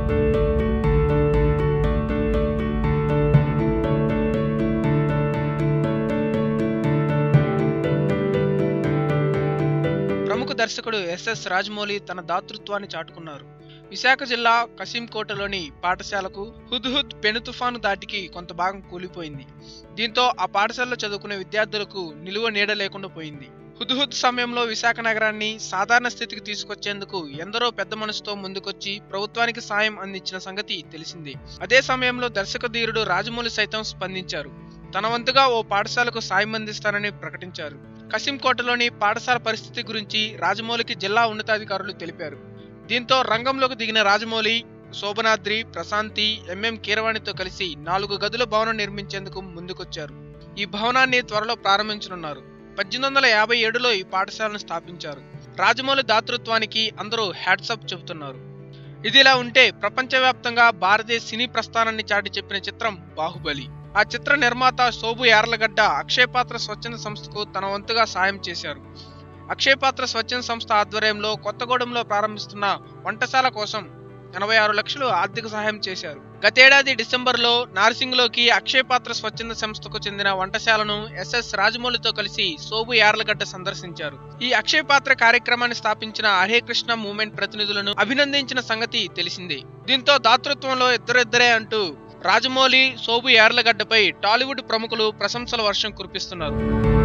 ప్రముఖ దర్శకుడు ఎస్ఎస్ రాజమౌళి తన దాతృత్వాన్ని చాటుకున్నారు విశాఖ జిల్లా కసింకోటలోని పాఠశాలకు హుద్హుద్ పెను తుఫాను దాటికి కొంత భాగం కూలిపోయింది దీంతో ఆ పాఠశాలలో చదువుకునే విద్యార్థులకు నిలువ నీడ లేకుండా పోయింది హుద్హుద్ సమయంలో విశాఖ నగరాన్ని సాధారణ స్థితికి తీసుకొచ్చేందుకు ఎందరో పెద్ద మనసుతో ముందుకొచ్చి ప్రభుత్వానికి సాయం అందించిన సంగతి తెలిసిందే అదే సమయంలో దర్శక ధీరుడు రాజమౌళి సైతం స్పందించారు తన వంతుగా ఓ పాఠశాలకు సాయం అందిస్తానని ప్రకటించారు కసింకోటలోని పాఠశాల పరిస్థితి గురించి రాజమౌళికి జిల్లా ఉన్నతాధికారులు తెలిపారు దీంతో రంగంలోకి దిగిన రాజమౌళి శోభనాద్రి ప్రశాంతి ఎంఎం కీరవాణితో కలిసి నాలుగు గదుల భవనం నిర్మించేందుకు ముందుకొచ్చారు ఈ భవనాన్ని త్వరలో ప్రారంభించనున్నారు పద్దెనిమిది వందల యాభై ఏడులో ఈ పాఠశాలను స్థాపించారు రాజమౌళి దాతృత్వానికి అందరూ హ్యాట్సప్ చెబుతున్నారు ఇదిలా ఉంటే ప్రపంచవ్యాప్తంగా భారతీయ సినీ ప్రస్థానాన్ని చాటి చెప్పిన చిత్రం బాహుబలి ఆ చిత్ర నిర్మాత శోభు యార్లగడ్డ అక్షయ్ పాత్ర స్వచ్ఛంద సంస్థకు తన వంతుగా సాయం చేశారు అక్షయ్ పాత్ర స్వచ్ఛంద సంస్థ ఆధ్వర్యంలో కొత్తగూడెంలో ప్రారంభిస్తున్న వంటశాల కోసం ఎనభై ఆరు లక్షలు ఆర్థిక సహాయం చేశారు గతేడాది డిసెంబర్లో నార్సింగ్లోకి అక్షయ్ పాత్ర స్వచ్ఛంద సంస్థకు చెందిన వంటశాలను ఎస్ఎస్ రాజమౌళితో కలిసి సోబు యార్లగడ్డ సందర్శించారు ఈ అక్షయ్ పాత్ర కార్యక్రమాన్ని స్థాపించిన హరే కృష్ణ మూవ్మెంట్ ప్రతినిధులను అభినందించిన సంగతి తెలిసిందే దీంతో దాతృత్వంలో ఇద్దరిద్దరే అంటూ రాజమౌళి సోబు యార్లగడ్డపై టాలీవుడ్ ప్రముఖులు ప్రశంసల వర్షం కురిపిస్తున్నారు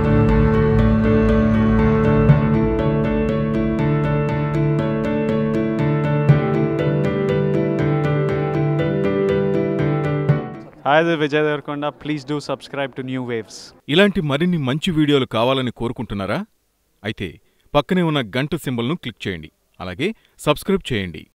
Hi, this is Vijay Devarkonda. Please do subscribe to New Waves. ఇలాంటి మరిన్ని మంచి వీడియోలు కావాలని కోరుకుంటున్నారా అయితే పక్కనే ఉన్న గంట సింబల్ను క్లిక్ చేయండి అలాగే సబ్స్క్రైబ్ చేయండి